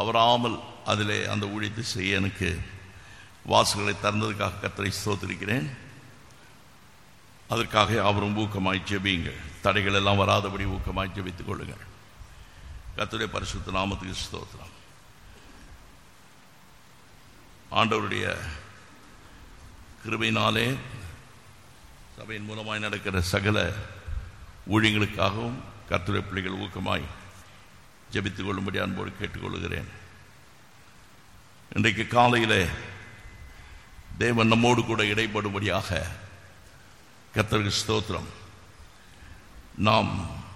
தவறாமல் அதிலே அந்த ஊழியத்தை செய்ய எனக்கு வாசல்களை திறந்ததுக்காக கத்தரை ஸ்தோத்திருக்கிறேன் அதற்காக அவரும் ஊக்கமாய் ஜெபியுங்கள் தடைகள் எல்லாம் வராதபடி ஊக்கமாய் ஜெபித்துக் கொள்ளுங்கள் கர்த்தருடைய பரிசுத்த நாமத்துக்கு ஸ்தோத்திரம் ஆண்டவருடைய கிருபையினாலே சபையின் மூலமாய் நடக்கிற சகல ஊழியங்களுக்காகவும் கர்த்தருடைய பிள்ளைகள் ஊக்கமாய் ஜெபித்துக் கொள்ளும்படி அன்போடு கேட்டுக்கொள்கிறேன் இன்றைக்கு காலையிலே தேவன் நம்மோடு கூட இடைப்படும்படியாக கர்த்தருக்கு ஸ்தோத்திரம் நாம்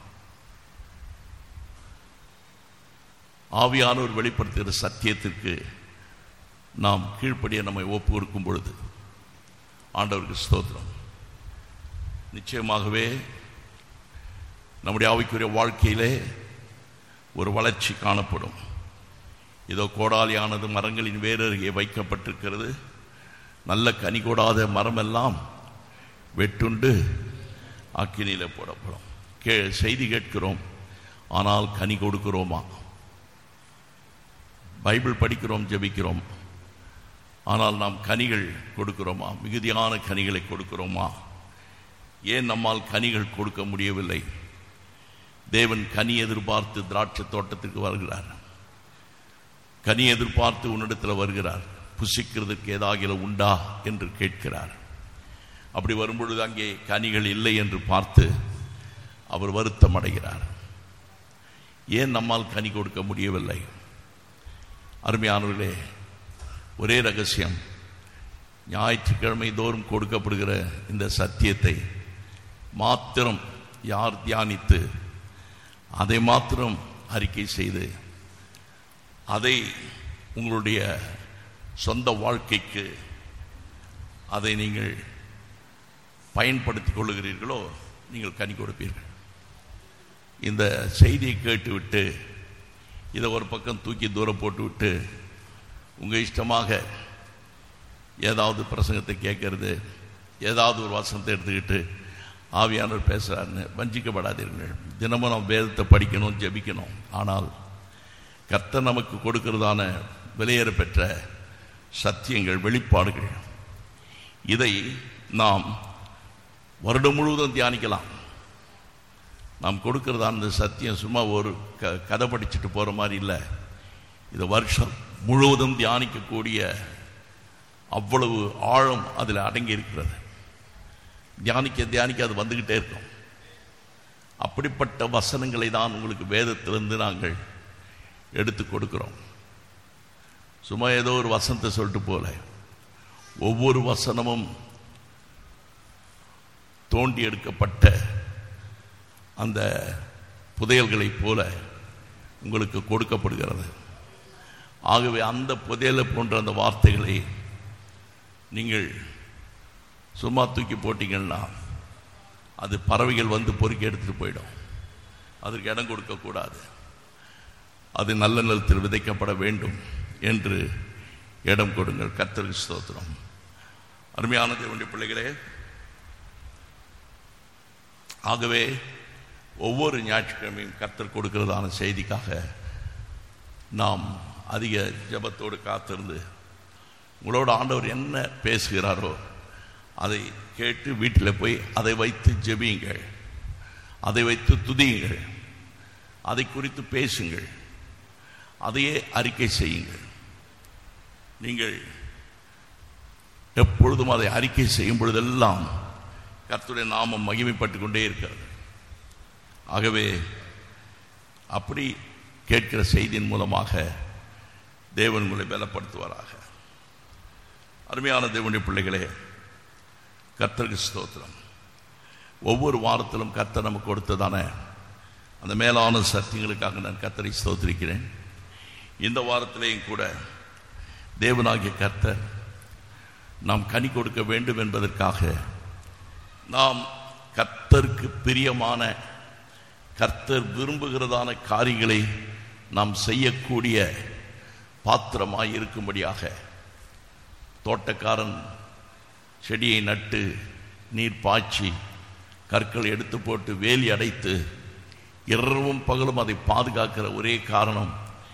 ஆவியானவர் வெளிப்படுத்துகிற சத்தியத்திற்கு நாம் கீழ்ப்படிய நம்மை ஒப்பு கொடுக்கும் பொழுது ஆண்டவருக்கு ஸ்தோத்திரம் நிச்சயமாகவே நம்முடைய ஆவிக்குரிய வாழ்க்கையிலே ஒரு வளர்ச்சி காணப்படும் இதோ கோடாலியானது மரங்களின் வேரருகே வைக்கப்பட்டிருக்கிறது நல்ல கனி கொடாத மரமெல்லாம் வெட்டுண்டு அக்கினியில் போடப்படும் கே செய்தி கேட்கிறோம் ஆனால் கனி கொடுக்கிறோமா பைபிள் படிக்கிறோம் ஜெபிக்கிறோம் ஆனால் நாம் கனிகள் கொடுக்கிறோமா மிகுதியான கனிகளை கொடுக்கிறோமா ஏன் நம்மால் கனிகள் கொடுக்க முடியவில்லை தேவன் கனி எதிர்பார்த்து திராட்சை தோட்டத்துக்கு வருகிறார் கனி எதிர்பார்த்து உன்னிடத்தில் வருகிறார் புசிக்கிறதுக்கு ஏதாகில உண்டா என்று கேட்கிறார் அப்படி வரும்பொழுது அங்கே கனிகள் இல்லை என்று பார்த்து அவர் வருத்தம் அடைகிறார் ஏன் நம்மால் கனி கொடுக்க முடியவில்லை அருமையானவர்களே ஒரே ரகசியம் ஞாயிற்றுக்கிழமை தோறும் கொடுக்கப்படுகிற இந்த சத்தியத்தை மாத்திரம் யார் தியானித்து அதை மாத்திரம் அறிக்கை செய்து அதை உங்களுடைய சொந்த வாழ்க்கைக்கு அதை நீங்கள் பயன்படுத்திக் கொள்ளுகிறீர்களோ நீங்கள் கனி கொடுப்பீர்கள் இந்த செய்தியை கேட்டுவிட்டு இதை ஒரு பக்கம் தூக்கி தூரம் போட்டுவிட்டு உங்கள் இஷ்டமாக ஏதாவது பிரசங்கத்தை கேட்கறது ஏதாவது ஒரு வசனத்தை எடுத்துக்கிட்டு ஆவியானவர் பேசுகிறாருன்னு வஞ்சிக்கப்படாதீர்கள் தினமும் நம்ம வேதத்தை படிக்கணும் ஜெபிக்கணும் ஆனால் கர்த்தர் நமக்கு கொடுக்கிறதான விலையேற பெற்ற சத்தியங்கள் வெளிப்பாடுகள் இதை நாம் வருடம் முழுவதும் தியானிக்கலாம் நாம் கொடுக்கிறதான இந்த சத்தியம் சும்மா ஒரு க கதை படிச்சுட்டு போகிற மாதிரி இல்லை இது வருஷம் முழுவதும் தியானிக்கக்கூடிய அவ்வளவு ஆழம் அதில் அடங்கி இருக்கிறது தியானிக்க தியானிக்க அது வந்துக்கிட்டே இருக்கும் அப்படிப்பட்ட வசனங்களை தான் உங்களுக்கு வேதத்திலிருந்து நாங்கள் எடுத்து கொடுக்கிறோம் சும்மா ஏதோ ஒரு வசனத்தை சொல்லிட்டு போல ஒவ்வொரு வசனமும் தோண்டி எடுக்கப்பட்ட அந்த புதையல்களைப் போல உங்களுக்கு கொடுக்கப்படுகிறது ஆகவே அந்த புதையலை போன்ற அந்த வார்த்தைகளை நீங்கள் சும்மா தூக்கி போட்டீங்கன்னா அது பறவைகள் வந்து பொறுக்கி எடுத்துட்டு போயிடும் அதற்கு இடம் கொடுக்கக்கூடாது அது நல்ல நிலத்தில் விதைக்கப்பட வேண்டும் என்று இடம் கொடுங்கள் கர்த்தருக்கு ஸ்தோத்திரம் அருமையான தேவனுடைய பிள்ளைகளே ஆகவே ஒவ்வொரு ஞாயிற்றுக்கிழமையும் கர்த்தர் கொடுக்கிறதான செய்திக்காக நாம் அதிக ஜபத்தோடு காத்திருந்து உங்களோட ஆண்டவர் என்ன பேசுகிறாரோ அதை கேட்டு வீட்டில் போய் அதை வைத்து ஜெபியுங்கள் அதை வைத்து துதியுங்கள் அதை குறித்து பேசுங்கள் அதையே அறிக்கை செய்யுங்கள் நீங்கள் எப்பொழுதும் அதை அறிக்கை செய்யும் பொழுதெல்லாம் கர்த்தருடைய நாமம் மகிமைப்பட்டு கொண்டே இருக்கிறது ஆகவே அப்படி கேட்கிற செய்தியின் மூலமாக தேவன் உங்களை பலப்படுத்துவாராக அருமையான தேவனுடைய பிள்ளைகளே கர்த்தருக்கு ஸ்தோத்திரம் ஒவ்வொரு வாரத்திலும் கர்த்தர் நமக்கு கொடுத்ததான அந்த மேலான சத்தியங்களுக்காக நான் கர்த்தரை ஸ்தோத்திரிக்கிறேன் இந்த வாரத்திலேயும் கூட தேவனாகிய கர்த்தர் நாம் கனி கொடுக்க வேண்டும் என்பதற்காக நாம் கர்த்தருக்கு பிரியமான கர்த்தர் விரும்புகிறதான காரியங்களை நாம் செய்யக்கூடிய பாத்திரமாய் இருக்கும்படியாக தோட்டக்காரன் செடியை நட்டு நீர் பாய்ச்சி கற்களை எடுத்து போட்டு வேலி அடைத்து இரவும் பகலும் அதை பாதுகாக்கிற ஒரே காரணம்